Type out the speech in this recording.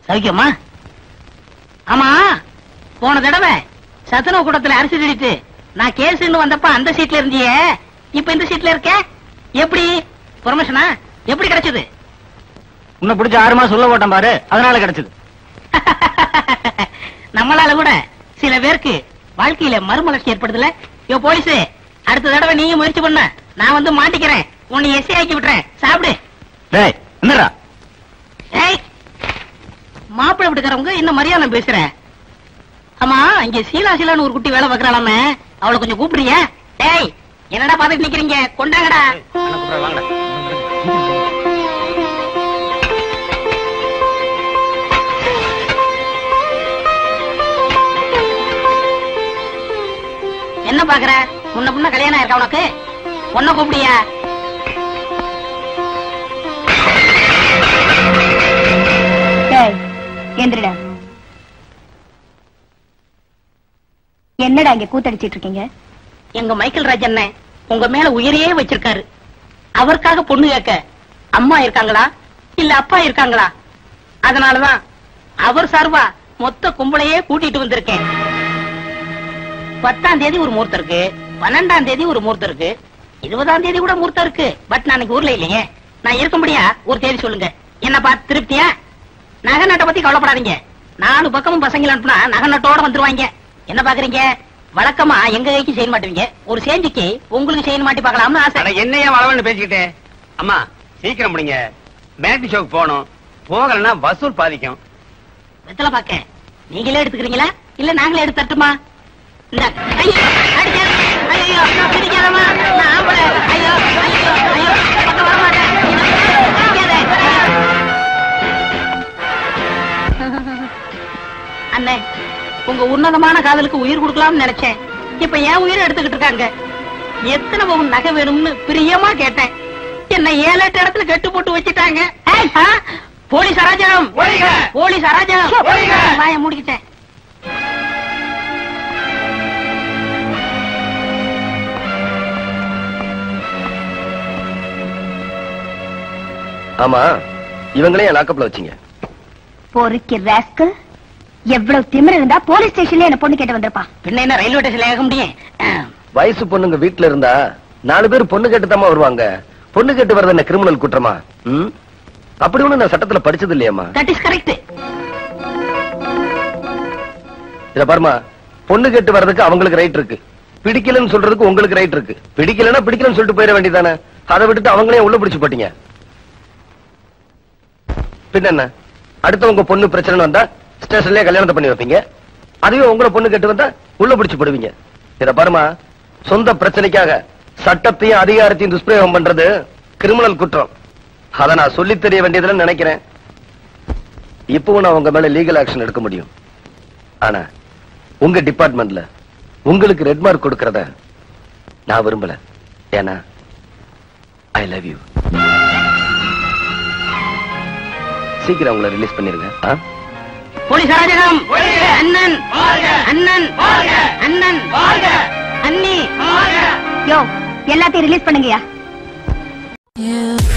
சௌக்கியமா ஆமா போன தடவை சத்துணவு கூடத்துல அரிசி திடித்து நான் கேஸ்ன்னு வந்தப்ப அந்த சீட்ல இருந்தியே இப்ப இந்த சீட்ல இருக்க எப்படி ப்ரொமோஷனா எப்படி கிடைச்சது உன்னை பிடிச்ச ஆறு மாசம் சொல்ல போட்டேன் பாரு அதனால கிடைச்சது நம்மளால கூட சில பேருக்கு வாழ்க்கையில மறுமலர்ச்சி ஏற்படுதுல யோ போலீஸ் அடுத்த தடவை நீயும் முயற்சி பண்ண நான் வந்து மாட்டிக்கிறேன் உன்னை எஸ்ஐ ஆக்கி விட்டுறேன் சாப்பிடு டேய் என்னடா ஏய் மாப்பிள்ளை விட்டுக்கிறவங்க இன்னும் மரியாதை பேசுற ஆமா இங்க சீலா சீலான்னு ஒரு குட்டி வேலை பார்க்கறாளாமே அவளை கொஞ்சம் கூப்பிடுறியா டேய் என்னடா பாத்துட்டு நிக்கிறீங்க கொண்டாங்கடா என்ன பாக்குற முன்ன பின்ன கல்யாணம் இருக்கா உனக்கு பொண்ணை கூப்பிடியா டேய், எந்திரிடா என்னடா இங்க கூத்தடிச்சிட்டு இருக்கீங்க எங்க மைக்கேல் ராஜ் அண்ணன் உங்க மேல உயிரையே வச்சிருக்காரு அவருக்காக பொண்ணு கேட்க அம்மா இருக்காங்களா இல்ல அப்பா இருக்காங்களா அதனாலதான் அவர் சார்பா மொத்த கும்பலையே கூட்டிட்டு வந்திருக்கேன் பத்தாம் தேதி ஒரு முகூர்த்தம் இருக்கு பன்னெண்டாம் தேதி ஒரு முகூர்த்தம் இருக்கு இருபதாம் தேதி கூட முகூர்த்தம் இருக்கு பட் நான் இன்னைக்கு ஊர்ல இல்லையே நான் இருக்கும்படியா ஒரு தேதி சொல்லுங்க என்ன பார்த்து திருப்தியா நகை நட்டை பத்தி கவலைப்படாதீங்க நாலு பக்கமும் பசங்களை அனுப்புனா நகை நட்டோட வந்துருவாங்க என்ன பாக்குறீங்க வழக்கமா எங்க கைக்கு செய்ய மாட்டீங்க ஒரு சேஞ்சுக்கு உங்களுக்கு செய்ய மாட்டி பார்க்கலாம்னு ஆசை அட என்னையா வளவன்னு பேசிக்கிட்டே அம்மா சீக்கிரம் முடிங்க மேட்டி ஷோக்கு போகணும் போகலன்னா வசூல் பாதிக்கும் வெத்தலை பாக்க நீங்களே எடுத்துக்கிறீங்களா இல்ல நாங்களே எடுத்து தட்டுமா இந்த ஐயோ அடிக்காத. ஐயோ நான் பிடிக்காதம்மா. நான் ஆம்பளை. ஐயோ ஐயோ ஐயோ பக்கம் வர மாட்டேன். அடிக்காத. அண்ணே உங்க உன்னதமான காதலுக்கு உயிர் கொடுக்கலாம்னு நினைச்சேன் இப்ப என் உயிரை எடுத்துக்கிட்டு இருக்காங்க எத்தனை பவுன் நகை வேணும்னு பிரியமா கேட்டேன் என்ன ஏழு எட்டு இடத்துல கெட்டு போட்டு வச்சுட்டாங்க ஏய், ஆ, போலீஸ் அராஜகம் ஒழிக! போலீஸ் அராஜகம் ஒழிக! வாய மூடிக்கிட்டேன் ஆமா இவங்களே என் லாக்கப்ல வச்சீங்க பொறுக்கி ராஸ்கல் எவ்வளவு திமிரு இருந்தா போலீஸ் ஸ்டேஷன்ல என்ன பொண்ணு கேட்டு வந்திருப்பான் பின்ன என்ன ரயில்வே ஸ்டேஷன்ல ஏக முடியும் வயசு பொண்ணுங்க வீட்டுல இருந்தா நாலு பேர் பொண்ணு கேட்டுதாம்மா வருவாங்க பொண்ணு கேட்டு வர்றது என்ன கிரிமினல் குற்றமா ம்? அப்படி ஒண்ணு நான் சட்டத்துல படிச்சது இல்லையாம்மா தட் இஸ் கரெக்ட் இத பாருமா பொண்ணு கேட்டு வர்றதுக்கு அவங்களுக்கு ரைட் இருக்கு பிடிக்கலன்னு சொல்றதுக்கு உங்களுக்கு ரைட் இருக்கு பிடிக்கலன்னா பிடிக்கலன்னு சொல்லிட்டு போயிட வேண்டியதானே அதை விட்டுட்டு அவங்களே உள்ள பிடிச்சு போட்டீங்க பின்ன என்ன அடுத்தவங்க பொண்ணு பிரச்சனை வந்தா ஸ்டேஷன்லயே கல்யாணத்தை பண்ணி வைப்பீங்க அதுவே உங்களை பொண்ணு கேட்டு வந்தா உள்ள பிடிச்சு போடுவீங்க இத பாருமா சொந்த பிரச்சனைக்காக சட்டத்தையும் அதிகாரத்தையும் துஷ்பிரயோகம் பண்றது கிரிமினல் குற்றம் அதை நான் சொல்லித் தெரிய வேண்டியதுல நினைக்கிறேன் இப்பவும் நான் உங்க மேல லீகல் ஆக்ஷன் எடுக்க முடியும் ஆனா உங்க டிபார்ட்மெண்ட்ல உங்களுக்கு ரெட் மார்க் கொடுக்கறத நான் விரும்பல ஏன்னா ஐ லவ் யூ சீக்கிரம் உங்களை ரிலீஸ் பண்ணிருங்க ஆ? போலீஸ் அராஜகம் அண்ணன் அண்ணன் அண்ணன் அண்ணி யோ எல்லாத்தையும் ரிலீஸ் பண்ணுங்கயா You